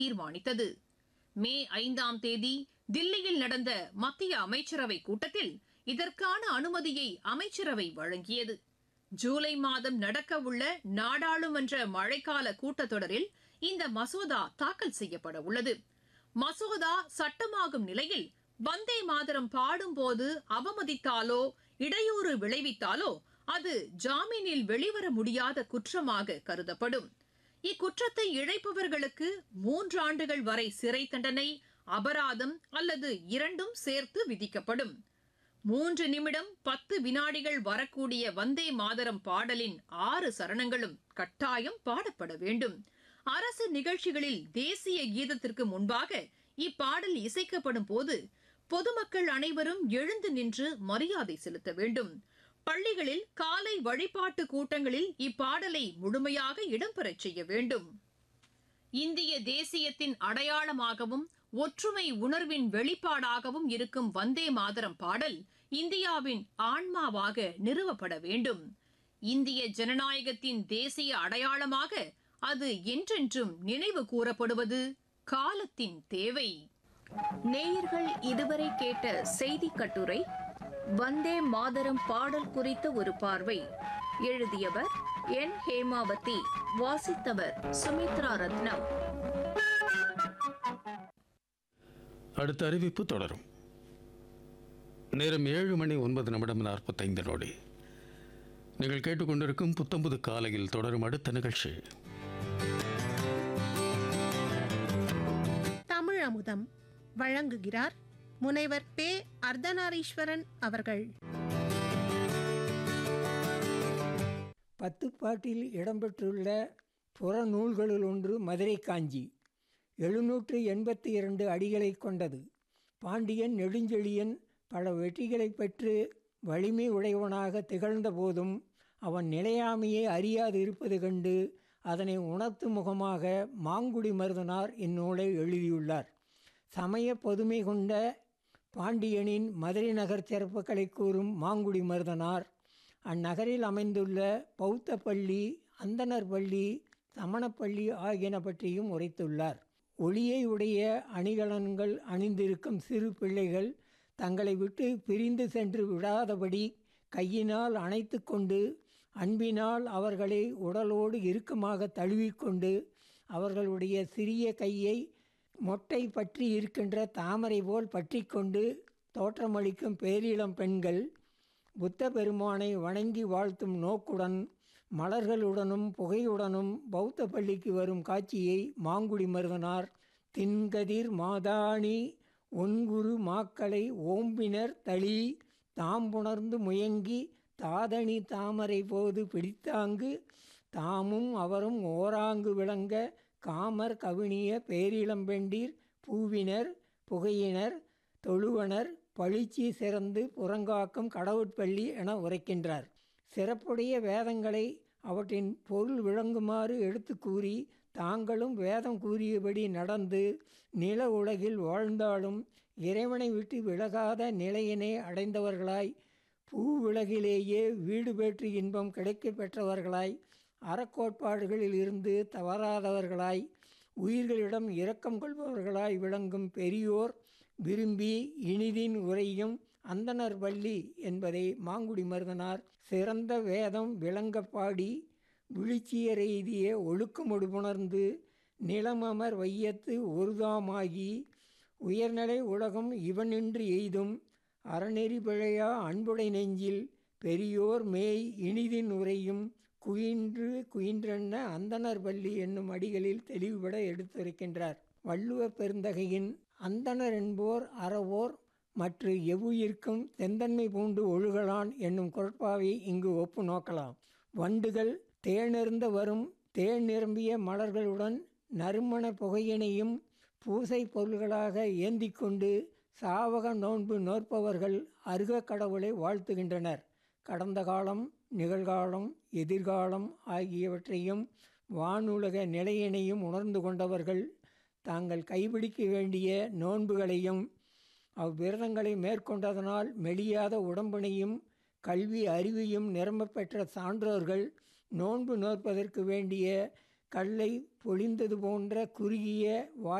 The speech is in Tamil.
தீர்மானித்தது மே ஐந்தாம் தேதி தில்லியில் நடந்த மத்திய அமைச்சரவை கூட்டத்தில் இதற்கான அனுமதியை அமைச்சரவை வழங்கியது ஜூலை மாதம் நடக்கவுள்ள நாடாளுமன்ற மழைக்கால கூட்டத்தொடரில் இந்த மசோதா தாக்கல் செய்யப்பட உள்ளது மசோதா சட்டமாகும் நிலையில் வந்தே மாதரம் பாடும்போது அவமதித்தாலோ இடையூறு விளைவித்தாலோ அது ஜாமீனில் வெளிவர முடியாத குற்றமாக கருதப்படும் இக்குற்றத்தை இழைப்பவர்களுக்கு மூன்றாண்டுகள் வரை சிறை தண்டனை அபராதம் அல்லது இரண்டும் சேர்த்து விதிக்கப்படும் மூன்று நிமிடம் பத்து வினாடிகள் வரக்கூடிய வந்தே மாதரம் பாடலின் ஆறு சரணங்களும் கட்டாயம் பாடப்பட வேண்டும் அரசு நிகழ்ச்சிகளில் தேசிய கீதத்திற்கு முன்பாக இப்பாடல் இசைக்கப்படும் போது பொதுமக்கள் அனைவரும் எழுந்து நின்று மரியாதை செலுத்த வேண்டும் பள்ளிகளில் காலை வழிபாட்டு கூட்டங்களில் இப்பாடலை முழுமையாக இடம்பெறச் செய்ய வேண்டும் இந்திய தேசியத்தின் அடையாளமாகவும் ஒற்றுமை உணர்வின் வெளிப்பாடாகவும் இருக்கும் வந்தே மாதரம் பாடல் இந்தியாவின் ஆன்மாவாக நிறுவப்பட வேண்டும் இந்திய ஜனநாயகத்தின் தேசிய அடையாளமாக அது என்றென்றும் நினைவு கூறப்படுவது காலத்தின் தேவை நேயர்கள் இதுவரை கேட்ட செய்தி கட்டுரை வந்தே மாதரம் பாடல் குறித்த ஒரு பார்வை எழுதியவர் என் ஹேமாவதி வாசித்தவர் சுமித்ரா ரத்னம் அடுத்த அறிவிப்பு தொடரும் நேரம் ஏழு மணி ஒன்பது நிமிடம் நாற்பத்தைந்து நொடி நீங்கள் கேட்டுக்கொண்டிருக்கும் புத்தம்புது காலையில் தொடரும் அடுத்த நிகழ்ச்சி தமிழ் அமுதம் வழங்குகிறார் முனைவர் பே அர்த்தநாரீஸ்வரன் அவர்கள் பத்துப்பாட்டில் இடம்பெற்றுள்ள புறநூல்களுள் ஒன்று மதுரை காஞ்சி எழுநூற்று எண்பத்தி இரண்டு அடிகளை கொண்டது பாண்டியன் நெடுஞ்செழியன் பல வெற்றிகளை பெற்று வலிமை உடையவனாக திகழ்ந்த போதும் அவன் நிலையாமையை அறியாது இருப்பது கண்டு அதனை உணர்த்தும் முகமாக மாங்குடி மருதனார் இந்நூலை எழுதியுள்ளார் சமய பொதுமை கொண்ட பாண்டியனின் மதுரை நகர் சிறப்புகளை கூறும் மாங்குடி மருதனார் அந்நகரில் அமைந்துள்ள பௌத்த பள்ளி அந்தணர் பள்ளி சமணப்பள்ளி ஆகியன பற்றியும் உரைத்துள்ளார் ஒளியை உடைய அணிகலன்கள் அணிந்திருக்கும் சிறு பிள்ளைகள் தங்களை விட்டு பிரிந்து சென்று விடாதபடி கையினால் அணைத்து கொண்டு அன்பினால் அவர்களை உடலோடு இறுக்கமாக தழுவிக்கொண்டு அவர்களுடைய சிறிய கையை மொட்டை பற்றி இருக்கின்ற தாமரை போல் பற்றி கொண்டு தோற்றமளிக்கும் பேரிளம் பெண்கள் புத்த பெருமானை வணங்கி வாழ்த்தும் நோக்குடன் மலர்களுடனும் புகையுடனும் பௌத்த பள்ளிக்கு வரும் காட்சியை மாங்குடி மருதனார் தின்கதிர் மாதாணி ஒன்குரு மாக்களை ஓம்பினர் தளி தாம்புணர்ந்து முயங்கி தாதணி தாமரை போது பிடித்தாங்கு தாமும் அவரும் ஓராங்கு விளங்க காமர் கவினிய பேரிளம்பெண்டீர் பூவினர் புகையினர் தொழுவனர் பழிச்சி சிறந்து புறங்காக்கும் கடவுட்பள்ளி என உரைக்கின்றார் சிறப்புடைய வேதங்களை அவற்றின் பொருள் விளங்குமாறு எடுத்து கூறி தாங்களும் வேதம் கூறியபடி நடந்து நில உலகில் வாழ்ந்தாலும் இறைவனை விட்டு விலகாத நிலையினை அடைந்தவர்களாய் பூவுலகிலேயே வீடு பெற்று இன்பம் கிடைக்க பெற்றவர்களாய் அறக்கோட்பாடுகளில் இருந்து தவறாதவர்களாய் உயிர்களிடம் இரக்கம் கொள்பவர்களாய் விளங்கும் பெரியோர் விரும்பி இனிதின் உரையும் அந்தணர் வள்ளி என்பதை மாங்குடி மருதனார் சிறந்த வேதம் விளங்க பாடி விழிச்சியர் எய்திய ஒழுக்கமொடுபுணர்ந்து நிலமமர் வையத்து ஒருதாமாகி உயர்நிலை உலகம் இவனின்று எய்தும் அறநெறி பிழையா அன்புடை நெஞ்சில் பெரியோர் மேய் இனிதின் உரையும் குயின்று குயின்றென்ன அந்தணர் பள்ளி என்னும் அடிகளில் தெளிவுபட எடுத்துரைக்கின்றார் வள்ளுவ பெருந்தகையின் அந்தணர் என்போர் அறவோர் மற்ற எவ்வுயிர்க்கும் செந்தன்மை பூண்டு ஒழுகலான் என்னும் குரட்பாவை இங்கு ஒப்பு நோக்கலாம் வண்டுகள் தேனெருந்த வரும் தேன் நிரம்பிய மலர்களுடன் நறுமண புகையினையும் பூசை பொருள்களாக ஏந்தி கொண்டு சாவக நோன்பு நோற்பவர்கள் அருக கடவுளை வாழ்த்துகின்றனர் கடந்த காலம் நிகழ்காலம் எதிர்காலம் ஆகியவற்றையும் வானுலக நிலையினையும் உணர்ந்து கொண்டவர்கள் தாங்கள் கைபிடிக்க வேண்டிய நோன்புகளையும் அவ்விரதங்களை மேற்கொண்டதனால் மெலியாத உடம்பினையும் கல்வி அறிவையும் நிரம்ப பெற்ற சான்றோர்கள் நோன்பு நோற்பதற்கு வேண்டிய கல்லை பொழிந்தது போன்ற குறுகிய வாய்